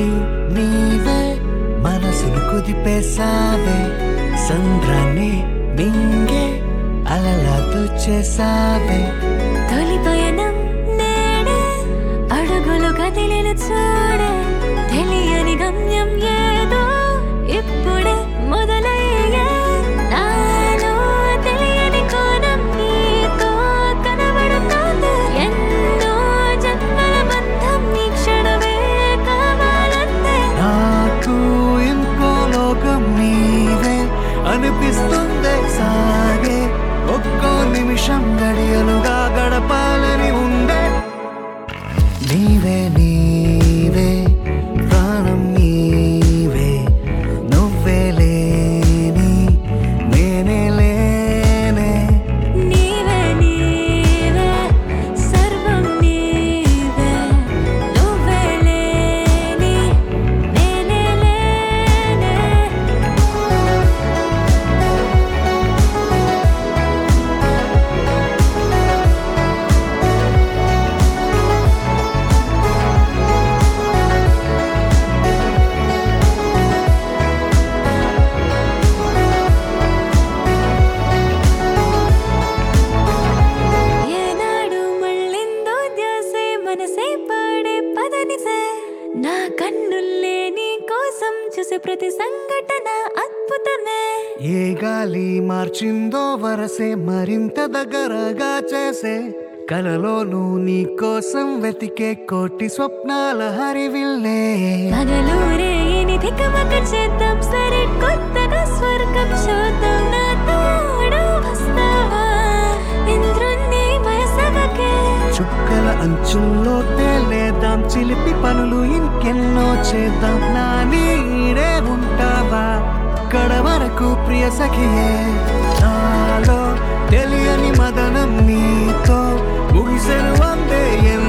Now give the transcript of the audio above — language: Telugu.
ఊపిరి నీవే మనసును కుదిపేసావే సంద్రాన్ని మింగే అలలా చేసావే తొలి పయనం నేడే అడుగులు కదిలిన చూడే తెలియని గమ్యం ఏదో ఇప్పుడే మొదలయ్యే నాలో తెలియని కోణం నీతో కనబడుతోంది ఎన్నో జన్మల బంధం ఈ క్షణమే కావాలంతే నాకు ఇంకో లోకం నీవే అనిపిస్తుందే సాగే ఒక్కో నిమిషం గడియలుగా గడపాలని ఉండే నీవే నీవే ప్రాణం నీవే నువ్వే లేని నేనే లేనే నీవే నీవే సర్వం నీవే నువ్వే లేని నేనే లేనే ఏనాడు మళ్ళిందో ధ్యాసే మనసే పాడే పదనిసే నా కన్నుల్లే నీ కోసం చూసే ప్రతి సంఘటన అద్భుతమే ఏ గాలి మార్చిందో వరసే మరింత దగ్గరగా చేసే కలలోనూ నీ కోసం వెతికే కోటి స్వప్నాల హరివిల్లే పగలూరే ఇని తికమక చేద్దాం సరే కొత్తగా స్వర్గం చూద్దాం నా తోడు వస్తావా ఇంద్రుణ్ణి వయసవకే చుక్కల అంచుల్లో తేలేదాం చిలిపి పనులు ఇంకెన్నో చేద్దాం నా నీడే ఉంటావా కడ వరకు ప్రియ సఖియే నాలో తెలియని మదనం నీతో ముగిసెను అందే